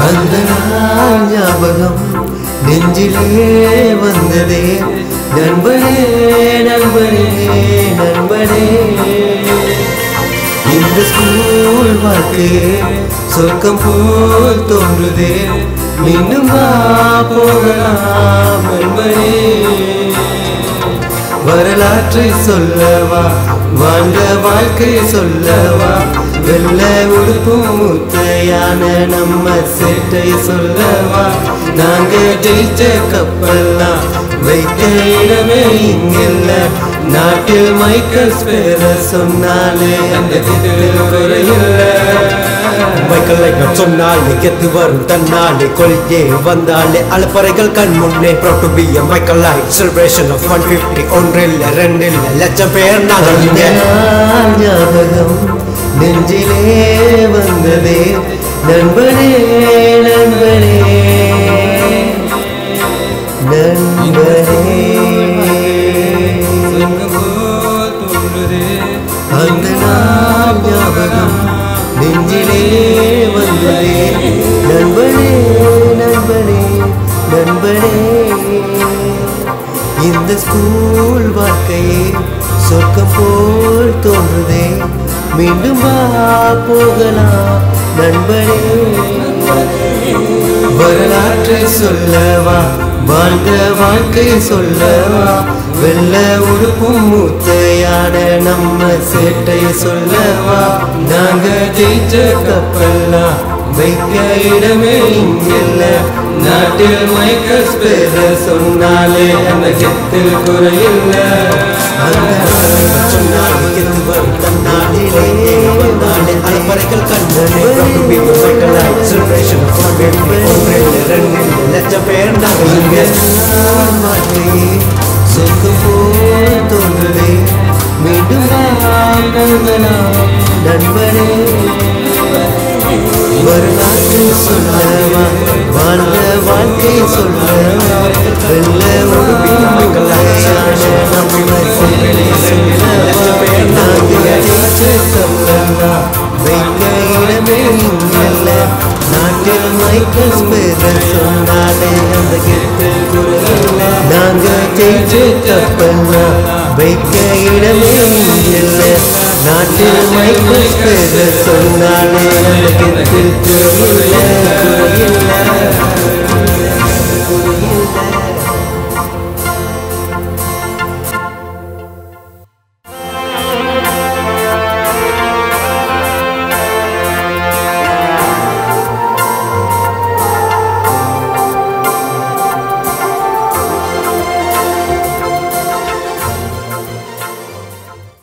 அந்த நாள் ஞாபகம் நெஞ்சிலே வந்ததே நண்பனே நண்பனே நண்பனே இந்த ஸ்கூல் வாழ்க்கையே சொர்க்கம் போல் தோன்றுதே மீண்டும் வா போகலாம் நண்பனே வரலாற்றை சொல்லவா வாழ்ந்த வாழ்க்கை சொல்லவா வெள்ள உடுப்பும் முத்தையான நம்ம சேட்டை சொல்லவா நாங்க ஜெயிச்ச கப்பல்லாம் வைத்த இடமே இங்கில்ல நாட்டில் மைக்கேல் பேர சொன்னாலே அந்த குறையில்லை மைக்கேலை நான் சொன்னாலே கெத்து வரும் தன்னாலே கொள்கே வந்தாலே அலப்பறைகள் கண் முன்னே proud to be a Michael Light celebration of 150 ஒன்றில் ரெண்டில் லட்சம் பேர் நாங்கள் அந்த இங்கே நாள் ஞாபகம் நெஞ்சிலே வந்ததே நண்பனே நண்பனே நண்பனே அந்த நாள் ஞாபகம் நெஞ்சிலே வந்ததே நண்பனே நண்பனே நண்பனே இந்த ஸ்கூல் வாழ்க்கையே சொர்க்கம் போல் தோன்றுதே மீண்டும் வா போகலாம் நண்பனே வரலாற்றை சொல்லவா வாழ்ந்த வாழ்க்கை சொல்லவா வெள்ள உடுப்பும் மூத்தையான நம்ம சேட்டை சொல்லவா நாங்க ஜெயிச்ச கப்பல்லாம் வைக்க இடமே இங்கில்ல நாட்டில் மைக்கேல் பேர சொன்னாலே அந்த கெத்தில் குறையில்லை அந்த சொன்னாலே கெத்து வரும் தன்னாலே வந்தாலே அலப்பறைகள் கண் முன்னே proud to be a Michael Light celebration of 150 ஒன்றில் ரெண்டில் லட்சம் பேர் நாங்கள் இங்கே வாழ்க்கையே சொர்க்கம் போல் தோன்றுதே மீண்டும் வாழ்க்கலாம் நண்பனே வரலாற்று சொல்லவா வாழ்ந்த வாழ்க்கை சொல்லவா வெள்ள உடுப்பின் மக்களான நம்ம சேலை சொல்லவா நாங்கள் ஜெயிச்ச கப்பலா வைக்க இடமே இங்கல்ல நாட்டில் மைக்கேல் பேர சொன்னாலே அந்த கெட்டு குரல்ல நாங்க ஜெயிச்ச கப்பல்னா வைக்க இடமே இங்கல்ல நாட்டில் மைக்கேல் பேர சொன்னாலே அந்த கெட்டு குரல்ல